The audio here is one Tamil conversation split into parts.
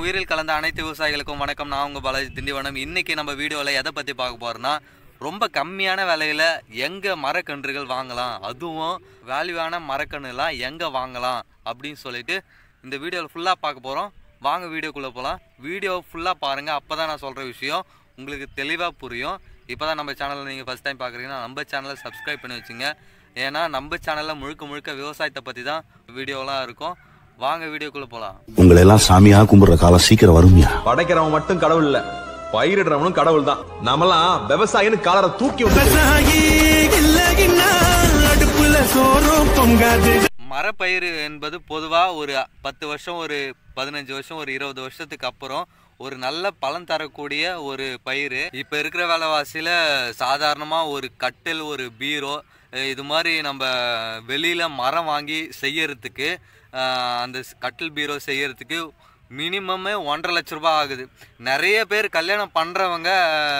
உயிரில் கலந்த அனைத்து விவசாயிகளுக்கும் வணக்கம் நான் உங்கள் பாலாஜி திண்டிவனம் இன்னைக்கு நம்ம வீடியோவில் எதை பற்றி பார்க்க போகிறோம்னா ரொம்ப கம்மியான விலையில் எங்கே மரக்கன்றுகள் வாங்கலாம் அதுவும் வேல்யூவான மரக்கன்றுலாம் எங்கே வாங்கலாம் அப்படின்னு சொல்லிட்டு இந்த வீடியோவில் ஃபுல்லாக பார்க்க போகிறோம் வாங்க வீடியோக்குள்ளே போகலாம் வீடியோ ஃபுல்லாக பாருங்கள் அப்போ தான் நான் சொல்கிற விஷயம் உங்களுக்கு தெளிவாக புரியும் இப்போ தான் நம்ம சேனலில் நீங்கள் ஃபஸ்ட் டைம் பார்க்குறீங்கன்னா நம்ம சேனலை சப்ஸ்கிரைப் பண்ணி வச்சுங்க ஏன்னா நம்ம சேனலில் முழுக்க முழுக்க விவசாயத்தை பற்றி தான் வீடியோலாம் இருக்கும் வாங்க வீடியோக்குள்ளே போகலாம் உங்களை எல்லாம் சாமியா கும்பிடுற காலம் சீக்கிரம் வரும்யா படைக்கிறவன் மட்டும் கடவுள் இல்ல பயிரிடுறவனும் கடவுள் தான் நாமெல்லாம் விவசாயின்னு காலரை தூக்கி விட்டு விவசாயி இல்லைன்னா அடுப்புல சோறும் பொங்காது மரப்பயிர் என்பது பொதுவாக ஒரு பத்து வருஷம் ஒரு பதினஞ்சு வருஷம் ஒரு இருபது வருஷத்துக்கு அப்புறம் ஒரு நல்ல பலன் தரக்கூடிய ஒரு பயிர் இப்போ இருக்கிற விலைவாசியில் சாதாரணமாக ஒரு கட்டில் ஒரு பீரோ அஹ் இது மாதிரி நம்ம வெளியில் மரம் வாங்கி செய்யறதுக்கு அஹ் அந்த ஸ்- கட்டில் பீரோ செய்யறதுக்கு மினிமமே ஒன்றரை லட்ச ரூபாய் ஆகுது நிறைய பேர் கல்யாணம் பண்ணுறவங்க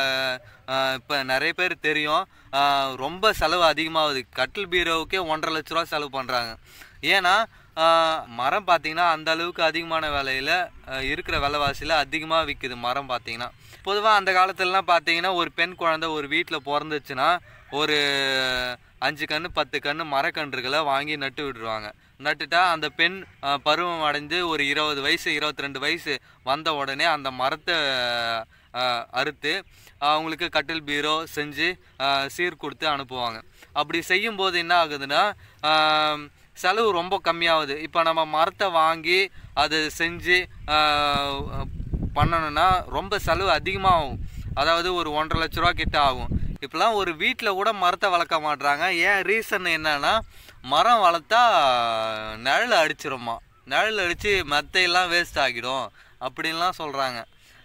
இப்போ நிறைய பேர் தெரியும் ஆஹ் ரொம்ப செலவு அதிகமாகுது கட்டில் பீரோவுக்கே ஒன்றரை லட்ச ரூபா செலவு பண்ணுறாங்க ஏன்னா ஆஹ் மரம் பார்த்தீங்கன்னா அந்த அளவுக்கு அதிகமான விலையில் இருக்கிற விலைவாசியில் அதிகமாக விற்குது மரம் பார்த்தீங்கன்னா பொதுவாக அந்த காலத்துலலாம் பார்த்தீங்கன்னா ஒரு பெண் குழந்தை ஒரு வீட்டில் பிறந்துச்சுன்னா ஒரு அஞ்சு கன்று பத்து கன்று மரக்கன்றுகளை வாங்கி நட்டு விட்டுருவாங்க நட்டுட்டா அந்த பெண் ஆஹ், பருவம் அடைந்து ஒரு இருபது வயசு இருபத்தி ரெண்டு வயசு வந்த உடனே அந்த மரத்தை ஆஹ், அறுத்து அவங்களுக்கு கட்டில் பீரோ செஞ்சு ஆஹ், சீர் கொடுத்து அனுப்புவாங்க அப்படி செய்யும்போது என்ன ஆகுதுன்னா ஆஹ், செலவு ரொம்ப கம்மியாகுது இப்போ நம்ம மரத்தை வாங்கி அதை செஞ்சு ஆஹ், பண்ணணும்னா ரொம்ப செலவு அதிகமாகும் அதாவது ஒரு ஒன்றரை லட்ச ரூபா கிட்ட ஆகும் இப்போலாம் ஒரு வீட்டில் கூட மரத்தை வளர்க்க மாட்றாங்க ஏன் ரீசன் என்னன்னா மரம் வளர்த்தா நிழல் அடிச்சிருமா நிழல் அடித்து மெத்தையெல்லாம் வேஸ்ட் ஆகிடும் அப்படின்லாம் சொல்கிறாங்க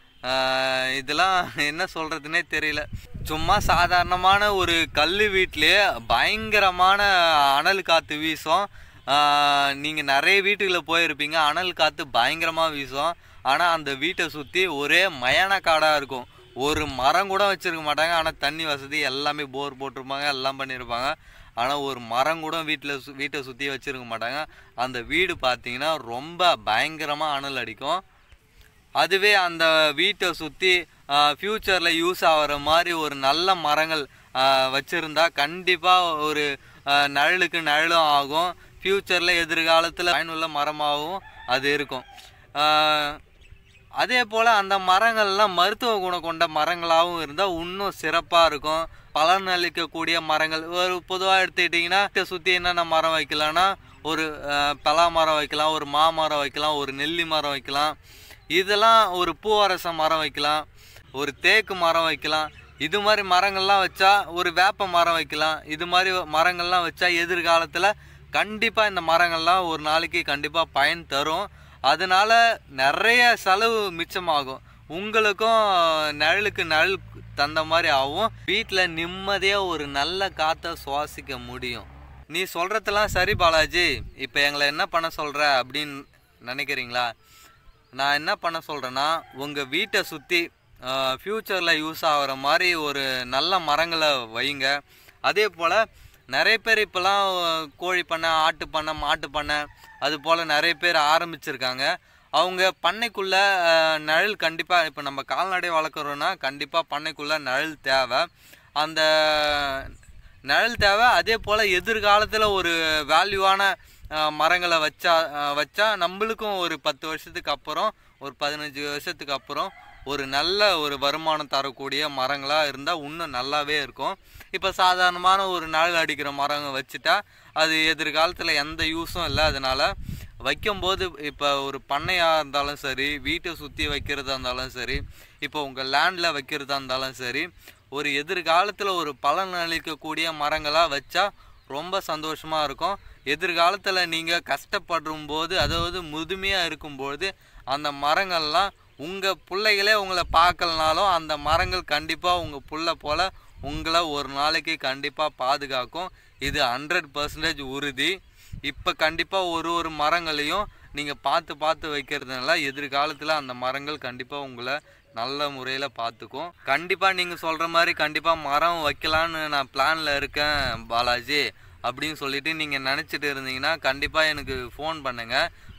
இதெல்லாம் என்ன சொல்கிறதுனே தெரியல சும்மா சாதாரணமான ஒரு கல் வீட்டிலே பயங்கரமான அனல் காற்று வீசும் நீங்கள் நிறைய வீட்டுகளில் போயிருப்பீங்க அனல் காற்று பயங்கரமாக வீசும் ஆனால் அந்த வீட்டை சுற்றி ஒரே மயான காடாக இருக்கும் ஒரு மரம் கூட வச்சுருக்க மாட்டாங்க ஆனால் தண்ணி வசதி எல்லாமே போர் போட்டிருப்பாங்க எல்லாம் பண்ணியிருப்பாங்க ஆனால் ஒரு மரம் கூட வீட்டில் சு வீட்டை சுற்றி வச்சுருக்க மாட்டாங்க அந்த வீடு பார்த்தீங்கன்னா ரொம்ப பயங்கரமாக அனல் அடிக்கும் அதுவே அந்த வீட்டை சுற்றி ஃப்யூச்சரில் யூஸ் ஆகிற மாதிரி ஒரு நல்ல மரங்கள் வச்சுருந்தா கண்டிப்பாக ஒரு ஆஹ், நிழலுக்கு நிழலும் ஆகும் ஃப்யூச்சரில் எதிர்காலத்தில் பயனுள்ள மரமாகவும் அது இருக்கும் ஆஹ், அதே போல் அந்த மரங்கள்லாம் மருத்துவ குணம் கொண்ட மரங்களாகவும் இருந்தால் இன்னும் சிறப்பாக இருக்கும் பலன் அளிக்கக்கூடிய மரங்கள் ஒரு பொதுவாக எடுத்துக்கிட்டிங்கன்னா வீட்டை சுற்றி என்னென்ன மரம் வைக்கலாம்னா ஒரு அஹ், பலா மரம் வைக்கலாம் ஒரு மாமரம் வைக்கலாம் ஒரு நெல்லி மரம் வைக்கலாம் இதெல்லாம் ஒரு பூவரச மரம் வைக்கலாம் ஒரு தேக்கு மரம் வைக்கலாம் இது மாதிரி மரங்கள்லாம் வச்சா ஒரு வேப்ப மரம் வைக்கலாம் இது மாதிரி மரங்கள்லாம் வச்சா எதிர்காலத்தில் கண்டிப்பாக இந்த மரங்கள்லாம் ஒரு நாளைக்கு கண்டிப்பாக பயன் தரும் அதனால நிறைய செலவு மிச்சமாகும் உங்களுக்கும் நிழலுக்கு நிழல் தந்த மாதிரி ஆகும் வீட்டில் நிம்மதியாக ஒரு நல்ல காற்றை சுவாசிக்க முடியும் நீ சொல்கிறதெல்லாம் சரி பாலாஜி இப்போ எங்களை என்ன பண்ண சொல்கிற அப்படின்னு நினைக்கிறீங்களா நான் என்ன பண்ண சொல்கிறேன்னா உங்கள் வீட்டை சுற்றி ஃப்யூச்சரில் யூஸ் ஆகிற மாதிரி ஒரு நல்ல மரங்களை வைங்க அதே போல் நிறைய பேர் இப்போலாம் கோழி பண்ணை ஆட்டு பண்ணை மாட்டு பண்ணை அது போல் நிறைய பேர் ஆரம்பிச்சிருக்காங்க அவங்க பண்ணைக்குள்ளே நிழல் கண்டிப்பாக இப்போ நம்ம கால்நடை வளர்க்குறோன்னா கண்டிப்பாக பண்ணைக்குள்ளே நிழல் தேவை அந்த நிழல் தேவை அதே போல் எதிர்காலத்தில் ஒரு வேல்யூவான அஹ், மரங்களை வச்சா அஹ், வச்சா நம்மளுக்கும் ஒரு பத்து வருஷத்துக்கு அப்புறம் ஒரு பதினஞ்சு வருஷத்துக்கு அப்புறம் ஒரு நல்ல ஒரு வருமானம் தரக்கூடிய மரங்களாக இருந்தால் இன்னும் நல்லாவே இருக்கும் இப்போ சாதாரணமான ஒரு நிழல் அடிக்கிற மரம் வச்சுட்டா அது எதிர்காலத்தில் எந்த யூஸும் இல்லை அதனால் வைக்கும்போது இப்போ ஒரு பண்ணையாக இருந்தாலும் சரி வீட்டை சுற்றி வைக்கிறதா இருந்தாலும் சரி இப்போ உங்கள் லேண்டில் வைக்கிறதா இருந்தாலும் சரி ஒரு எதிர்காலத்தில் ஒரு பலன் அளிக்கக்கூடிய மரங்களாக வச்சா ரொம்ப சந்தோஷமாக இருக்கும் எதிர்காலத்தில் நீங்கள் கஷ்டப்படும் போது அதாவது முதுமையாக இருக்கும்போது அந்த மரங்கள்லாம் உங்கள் பிள்ளைகளே உங்களை பார்க்கலனாலும் அந்த மரங்கள் கண்டிப்பாக உங்கள் புள்ள போல் உங்களை ஒரு நாளைக்கு கண்டிப்பாக பாதுகாக்கும் இது ஹண்ட்ரட் பர்சன்டேஜ் உறுதி இப்போ கண்டிப்பாக ஒரு ஒரு மரங்களையும் நீங்கள் பார்த்து பார்த்து வைக்கிறதுனால எதிர்காலத்தில் அந்த மரங்கள் கண்டிப்பாக உங்களை நல்ல முறையில் பார்த்துக்கும் கண்டிப்பாக நீங்கள் சொல்கிற மாதிரி கண்டிப்பாக மரம் வைக்கலான்னு நான் பிளானில் இருக்கேன் பாலாஜி அப்படின்னு சொல்லிட்டு நீங்கள் நினச்சிட்டு இருந்தீங்கன்னா கண்டிப்பாக எனக்கு ஃபோன் பண்ணுங்கள்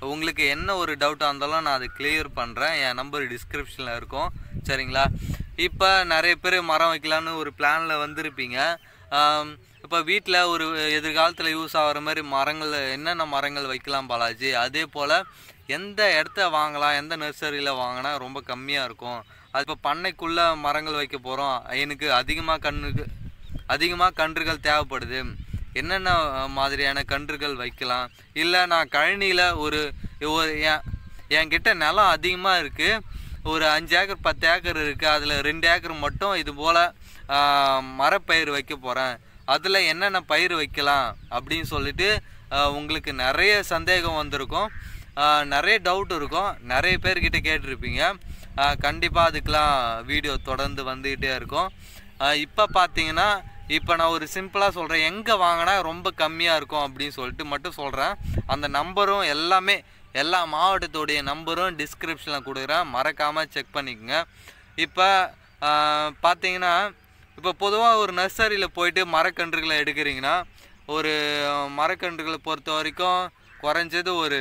உங்களுக்கு என்ன ஒரு டவுட்டாக இருந்தாலும் நான் அதை கிளியர் பண்ணுறேன் என் நம்பர் டிஸ்கிரிப்ஷனில் இருக்கும் சரிங்களா இப்போ நிறைய பேர் மரம் வைக்கலான்னு ஒரு பிளானில் வந்திருப்பீங்க இப்போ வீட்டில் ஒரு எதிர்காலத்தில் யூஸ் ஆகிற மாதிரி மரங்கள் என்னென்ன மரங்கள் வைக்கலாம் பாலாஜி அதே போல் எந்த இடத்த வாங்கலாம் எந்த நர்சரியில் வாங்கினா ரொம்ப கம்மியாக இருக்கும் அது இப்போ பண்ணைக்குள்ளே மரங்கள் வைக்க போகிறோம் எனக்கு அதிகமாக கண்ணுக்கு அதிகமாக கன்றுகள் தேவைப்படுது என்னென்ன அஹ், மாதிரியான கன்றுகள் வைக்கலாம் இல்லை நான் கழனியில் ஒரு ஒரு என் என்கிட்ட நிலம் அதிகமாக இருக்குது ஒரு அஞ்சு ஏக்கர் பத்து ஏக்கர் இருக்குது அதில் ரெண்டு ஏக்கர் மட்டும் இது போல் மரப்பயிர் வைக்க போகிறேன் அதில் என்னென்ன பயிர் வைக்கலாம் அப்படின்னு சொல்லிட்டு ஆஹ், உங்களுக்கு நிறைய சந்தேகம் வந்திருக்கும் ஆஹ், நிறைய டவுட் இருக்கும் நிறைய பேர்கிட்ட கேட்டிருப்பீங்க கண்டிப்பாக அதுக்கெலாம் வீடியோ தொடர்ந்து வந்துக்கிட்டே இருக்கும் இப்போ பார்த்தீங்கன்னா இப்போ நான் ஒரு சிம்பிளாக சொல்கிறேன் எங்கே வாங்கினா ரொம்ப கம்மியாக இருக்கும் அப்படின்னு சொல்லிட்டு மட்டும் சொல்கிறேன் அந்த நம்பரும் எல்லாமே எல்லா மாவட்டத்துடைய நம்பரும் டிஸ்கிரிப்ஷனில் கொடுக்குறேன் மறக்காமல் செக் பண்ணிக்கோங்க இப்போ பார்த்தீங்கன்னா இப்போ பொதுவாக ஒரு நர்சரியில் போயிட்டு மரக்கன்றுகளை எடுக்கிறீங்கன்னா ஒரு மரக்கன்றுகளை பொறுத்த வரைக்கும் குறைஞ்சது ஒரு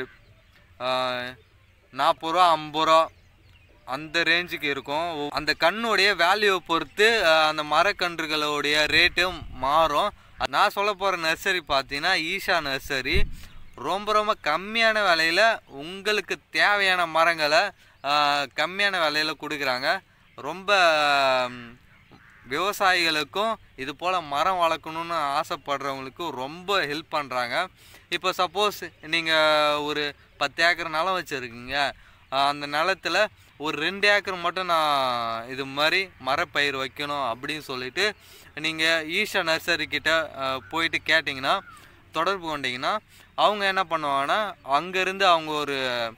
நாற்பது ரூபா ஐம்பது ரூபா அந்த ரேஞ்சுக்கு இருக்கும் ஒ- அந்த கண்ணுடைய வேல்யூவை பொறுத்து அஹ், அந்த மரக்கன்றுகளுடைய ரேட்டும் மாறும் நான் சொல்ல போகிற நர்சரி பார்த்தீங்கன்னா ஈஷா நர்சரி ரொம்ப ரொம்ப கம்மியான விலையில் உங்களுக்கு தேவையான மரங்களை அஹ், கம்மியான விலையில் கொடுக்குறாங்க ரொம்ப ம், விவசாயிகளுக்கும் இது போல் மரம் வளர்க்கணுன்னு ஆசைப்படுறவங்களுக்கும் ரொம்ப ஹெல்ப் பண்ணுறாங்க இப்போ சப்போஸ் நீங்கள் ஒரு பத்து ஏக்கர் நிலம் வச்சுருக்கீங்க அந்த நிலத்துல ஒரு ரெண்டு ஏக்கர் மட்டும் நான் இது மாதிரி மரப்பயிர் வைக்கணும் அப்படின்னு சொல்லிட்டு நீங்கள் ஈஷா நர்சரி கிட்ட அஹ், போயிட்டு கேட்டிங்கன்னா தொடர்பு கொண்டீங்கன்னா அவங்க என்ன பண்ணுவாங்கன்னா அங்கேருந்து அவங்க ஒரு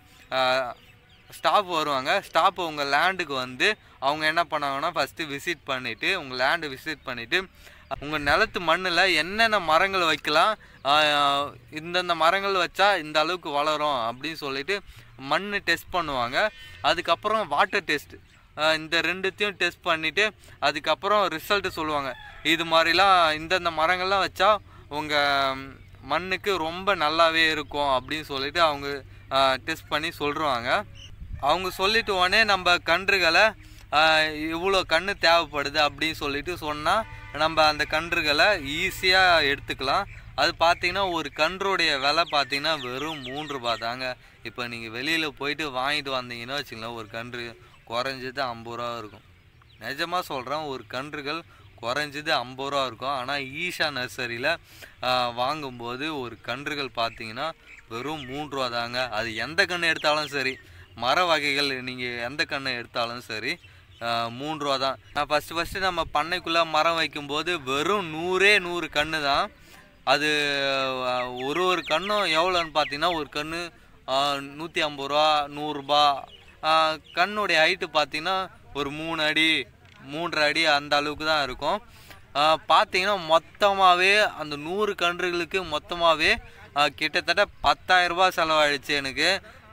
ஸ்டாஃப் வருவாங்க ஸ்டாஃப் உங்கள் லேண்டுக்கு வந்து அவங்க என்ன பண்ணுவாங்கன்னா ஃபஸ்ட்டு விசிட் பண்ணிவிட்டு உங்கள் லேண்டு விசிட் பண்ணிவிட்டு உங்கள் நிலத்து மண்ணில் என்னென்ன மரங்கள் வைக்கலாம் ஆஹ் இந்தந்த மரங்கள் வச்சா இந்த அளவுக்கு வளரும் அப்படின்னு சொல்லிட்டு மண் டெஸ்ட் பண்ணுவாங்க அதுக்கப்புறம் வாட்டர் டெஸ்ட் இந்த ரெண்டுத்தையும் டெஸ்ட் பண்ணிவிட்டு அதுக்கப்புறம் ரிசல்ட்டு சொல்லுவாங்க இது மாதிரிலாம் இந்தந்த மரங்கள்லாம் வச்சா உங்கள் மண்ணுக்கு ரொம்ப நல்லாவே இருக்கும் அப்படின்னு சொல்லிட்டு அவங்க டெஸ்ட் பண்ணி சொல்லிடுவாங்க அவங்க சொல்லிட்டு உடனே நம்ம கன்றுகளை ஆஹ், இவ்வளோ கன்று தேவைப்படுது அப்படின்னு சொல்லிட்டு சொன்னால் நம்ம அந்த கன்றுகளை ஈஸியாக எடுத்துக்கலாம் அது பார்த்தீங்கன்னா ஒரு கன்றுடைய விலை பார்த்தீங்கன்னா வெறும் மூன்று ரூபாய் தாங்க இப்போ நீங்கள் வெளியில் போயிட்டு வாங்கிட்டு வந்தீங்கன்னா வச்சுங்களேன் ஒரு கன்று குறைஞ்சது ஐம்பது ரூபா இருக்கும் நிஜமாக சொல்கிறேன் ஒரு கன்றுகள் குறைஞ்சது ஐம்பது ரூபா இருக்கும் ஆனால் ஈஷா நர்சரியில் வாங்கும்போது ஒரு கன்றுகள் பார்த்தீங்கன்னா வெறும் மூன்று ரூபா தாங்க அது எந்த கன்று எடுத்தாலும் சரி மர வகைகள் நீங்கள் எந்த கன்று எடுத்தாலும் சரி ஆஹ் மூன்று ரூபா தான் நான் ஃபஸ்ட்டு ஃபஸ்ட்டு நம்ம பண்ணைக்குள்ளே மரம் வைக்கும்போது வெறும் நூறே நூறு கன்று தான் அது ஆஹ், ஒரு ஒரு கன்றும் எவ்வளோன்னு பார்த்தீங்கன்னா ஒரு கன்று நூற்றி ஐம்பது ரூபா நூறுரூபா கண்ணுடைய ஹைட்டு பார்த்தீங்கன்னா ஒரு மூணு அடி மூன்றரை அடி அந்த அளவுக்கு தான் இருக்கும் ஆஹ், பார்த்தீங்கன்னா மொத்தமாகவே அந்த நூறு கன்றுகளுக்கு மொத்தமாகவே கிட்டத்தட்ட பத்தாயிரம் ரூபாய் செலவாயிடுச்சு எனக்கு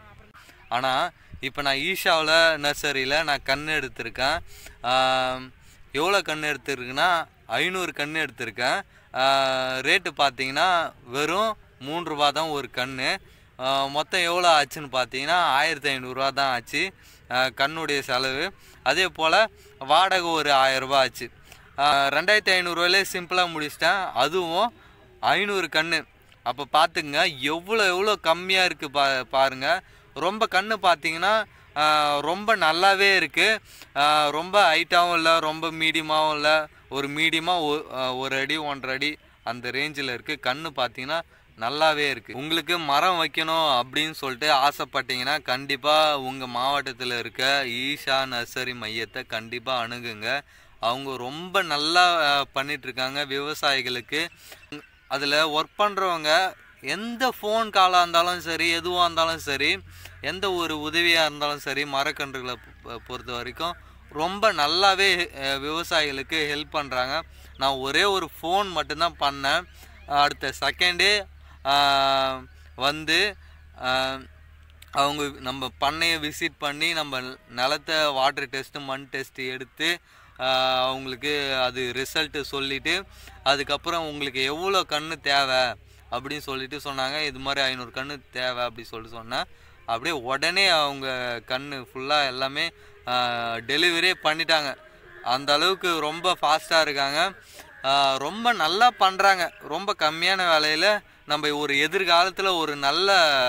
ஆனால் இப்போ நான் ஈஷாவில் நர்சரியில் நான் கண் எடுத்திருக்கேன் ஆம், எவ்வளோ கண் எடுத்திருக்குன்னா ஐநூறு கண் எடுத்திருக்கேன் ரேட்டு பார்த்தீங்கன்னா வெறும் மூன்று ரூபா தான் ஒரு கண் மொத்தம் எவ்வளோ ஆச்சுன்னு பார்த்தீங்கன்னா ஆயிரத்தி ஐநூறுரூவா தான் ஆச்சு ஆ, கண்ணுடைய செலவு அதே போல் வாடகை ஒரு ஆயரூபா ஆச்சு ஆ, ரெண்டாயிரத்தி ஐநூறுரூவாயிலே சிம்பிளாக முடிச்சிட்டேன் அதுவும் ஐநூறு கன்று அப்போ பார்த்துங்க எவ்வளோ எவ்வளோ கம்மியாக இருக்குது பா பாருங்கள் ரொம்ப கன்று பார்த்தீங்கன்னா ஆஹ், ரொம்ப நல்லாவே இருக்குது ரொம்ப ஹைட்டாகவும் இல்லை ரொம்ப மீடியமாகவும் இல்லை ஒரு மீடியமாக ஒரு அடி ஒன்றரை அடி அந்த ரேஞ்சில் இருக்குது கன்று பார்த்தீங்கன்னா நல்லாவே இருக்குது உங்களுக்கு மரம் வைக்கணும் அப்படின்னு சொல்லிட்டு ஆசைப்பட்டீங்கன்னா கண்டிப்பாக உங்கள் மாவட்டத்தில் இருக்க ஈஷா நர்சரி மையத்தை கண்டிப்பாக அணுகுங்க அவங்க ரொம்ப நல்லா ஆஹ், பண்ணிட்டு இருக்காங்க விவசாயிகளுக்கு அதில் ஒர்க் பண்ணுறவங்க எந்த ஃபோன் காலாக இருந்தாலும் சரி எதுவாக இருந்தாலும் சரி எந்த ஒரு உதவியாக இருந்தாலும் சரி மரக்கன்றுகளை பொ- பொறுத்த வரைக்கும் ரொம்ப நல்லாவே அஹ், விவசாயிகளுக்கு ஹெல்ப் பண்ணுறாங்க நான் ஒரே ஒரு ஃபோன் மட்டும்தான் பண்ணேன் அடுத்த செகண்டே வந்து ஆஹ், அவங்க நம்ம பண்ணையை விசிட் பண்ணி நம்ம நிலத்தை வாட்டர் டெஸ்ட்டு மண் டெஸ்ட்டு எடுத்து ஆஹ், அவங்களுக்கு அது ரிசல்ட்டு சொல்லிவிட்டு அதுக்கப்புறம் உங்களுக்கு எவ்வளோ கன்று தேவை அப்படின்னு சொல்லிட்டு சொன்னாங்க இது மாதிரி ஐநூறு கன்று தேவை அப்படி சொல்லிட்டு சொன்னேன் அப்படியே உடனே அவங்க கண்ணு ஃபுல்லாக எல்லாமே டெலிவரியே பண்ணிட்டாங்க அந்த அளவுக்கு ரொம்ப ஃபாஸ்ட்டாக இருக்காங்க ஆஹ் ரொம்ப நல்லா பண்ணுறாங்க ரொம்ப கம்மியான விலையில் நம்ம ஒரு எதிர்காலத்தில் ஒரு நல்ல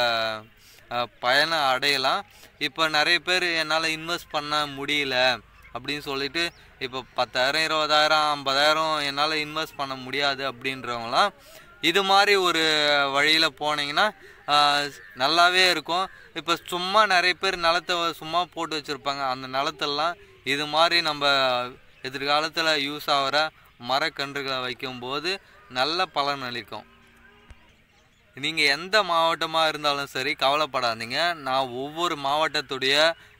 ஆஹ் பயனை அடையலாம் இப்போ நிறைய பேர் என்னால் இன்வெஸ்ட் பண்ண முடியல அப்படின்னு சொல்லிட்டு இப்போ பத்தாயிரம் இருபதாயிரம் ஐம்பதாயிரம் என்னால் இன்வெஸ்ட் பண்ண முடியாது அப்படின்றவங்களாம் இது மாதிரி ஒரு வழியில் போனீங்கன்னா ஆஹ் நல்லாவே இருக்கும் இப்போ சும்மா நிறைய பேர் நிலத்தை சும்மா போட்டு வச்சுருப்பாங்க அந்த நிலத்தெல்லாம் இது மாதிரி நம்ம எதிர்காலத்தில் யூஸ் ஆகிற மரக்கன்றுகளை வைக்கும்போது நல்ல பலன் அளிக்கும் நீங்கள் எந்த மாவட்டமாக இருந்தாலும் சரி கவலைப்படாதீங்க நான் ஒவ்வொரு மாவட்டத்துடைய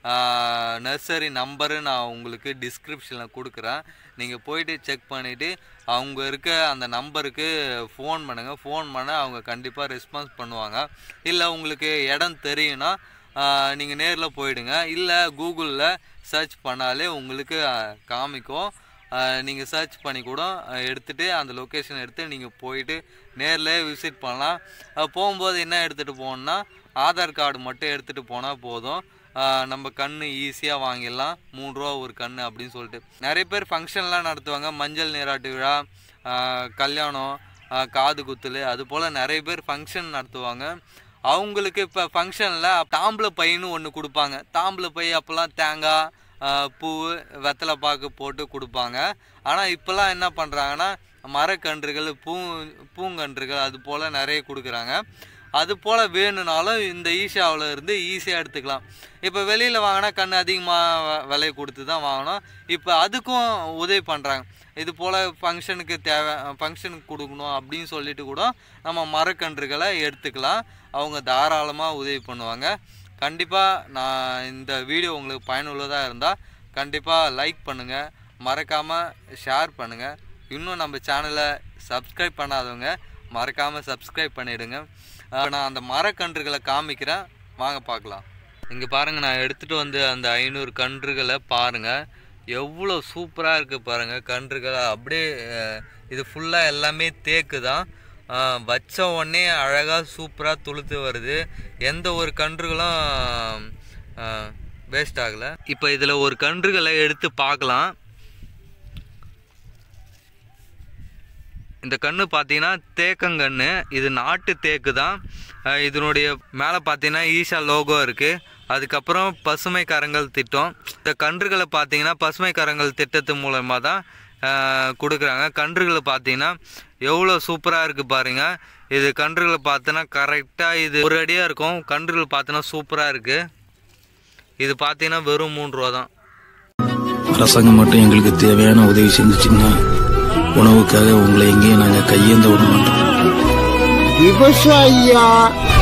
நர்சரி நம்பரு நான் உங்களுக்கு டிஸ்கிரிப்ஷனில் கொடுக்குறேன் நீங்கள் போயிட்டு செக் பண்ணிவிட்டு அவங்க இருக்க அந்த நம்பருக்கு ஃபோன் பண்ணுங்கள் ஃபோன் பண்ண அவங்க கண்டிப்பாக ரெஸ்பான்ஸ் பண்ணுவாங்க இல்லை உங்களுக்கு இடம் தெரியும்னா நீங்கள் நேரில் போயிடுங்க இல்லை கூகுளில் சர்ச் பண்ணாலே உங்களுக்கு ஆஹ், காமிக்கும் நீங்கள் சர்ச் பண்ணி கூட அஹ், எடுத்துட்டு அந்த லொக்கேஷன் எடுத்து நீங்கள் போயிட்டு நேரில் விசிட் பண்ணலாம் அஹ், போகும்போது என்ன எடுத்துகிட்டு போகணுன்னா ஆதார் கார்டு மட்டும் எடுத்துகிட்டு போனால் போதும் அஹ், நம்ம கன்று ஈஸியாக வாங்கிடலாம் மூணு ரூபா ஒரு கன்று அப்படின்னு சொல்லிட்டு நிறைய பேர் ஃபங்க்ஷன்லாம் நடத்துவாங்க மஞ்சள் நீராட்டு விழா அஹ், கல்யாணம் அஹ், காது குத்தல் அது போல் நிறைய பேர் ஃபங்க்ஷன் நடத்துவாங்க அவங்களுக்கு இப்போ ஃபங்க்ஷனில் தாம்பூல பைன்னு ஒன்று கொடுப்பாங்க தாம்பூல பை அப்போல்லாம் தேங்காய் ஆஹ் பூ வெத்தலை பாக்கு போட்டு கொடுப்பாங்க ஆனால் இப்போல்லாம் என்ன பண்ணுறாங்கன்னா மரக்கன்றுகள் பூ பூங்கன்றுகள் அது போல் நிறைய கொடுக்குறாங்க அது போல் வேணும்னாலும் இந்த ஈஷாவில் இருந்து ஈஸியாக எடுத்துக்கலாம் இப்போ வெளியில் வாங்கினா கண் அதிகமாக விலை கொடுத்து தான் வாங்கணும் இப்போ அதுக்கும் உதவி பண்ணுறாங்க இது போல் ஃபங்க்ஷனுக்கு தேவை ஃபங்க்ஷனுக்கு கொடுக்கணும் அப்படின்னு சொல்லிட்டு கூட நம்ம மரக்கன்றுகளை எடுத்துக்கலாம் அவங்க தாராளமாக உதவி பண்ணுவாங்க கண்டிப்பாக நான் இந்த வீடியோ உங்களுக்கு பயனுள்ளதாக இருந்தால் கண்டிப்பாக லைக் பண்ணுங்கள் மறக்காமல் ஷேர் பண்ணுங்கள் இன்னும் நம்ம சேனலை சப்ஸ்கிரைப் பண்ணாதவங்க மறக்காமல் சப்ஸ்கிரைப் பண்ணிவிடுங்க நான் அந்த மரக்கன்றுகளை காமிக்கிறேன் வாங்க பார்க்கலாம் இங்கே பாருங்கள் நான் எடுத்துகிட்டு வந்து அந்த ஐநூறு கன்றுகளை பாருங்கள் எவ்வளோ சூப்பராக இருக்குது பாருங்கள் கன்றுகள் அப்படியே அஹ், இது ஃபுல்லாக எல்லாமே தேக்கு தான் ஆஹ் வச்ச உடனே அழகாக சூப்பராக துளுத்து வருது எந்த ஒரு கன்றுகளும் வேஸ்ட் ஆகலை இப்போ இதில் ஒரு கன்றுகளை எடுத்து பார்க்கலாம் இந்த கன்று பார்த்தீங்கன்னா தேக்கங்கன்று இது நாட்டு தேக்கு தான் அஹ் இதனுடைய மேலே பார்த்தீங்கன்னா ஈஷா லோகோ இருக்குது அதுக்கப்புறம் பசுமை கரங்கள் திட்டம் இந்த கன்றுகளை பார்த்தீங்கன்னா பசுமை கரங்கள் திட்டத்து மூலமாக தான் அஹ், கொடுக்குறாங்க கன்றுகளை பார்த்தீங்கன்னா எவ்வளோ சூப்பராக இருக்குது பாருங்கள் இது கன்றுகளை பார்த்தோன்னா கரெக்டாக இது ஒரு அடியாக இருக்கும் கன்றுகள் பார்த்தோன்னா சூப்பராக இருக்குது இது பார்த்தீங்கன்னா வெறும் மூணு ரூபா தான் அரசாங்கம் மட்டும் எங்களுக்கு தேவையான உதவி செஞ்சுச்சுன்னா உணவுக்காக உங்களை எங்கேயும் நாங்கள் கையேந்த விட மாட்டோம் விவசாயியா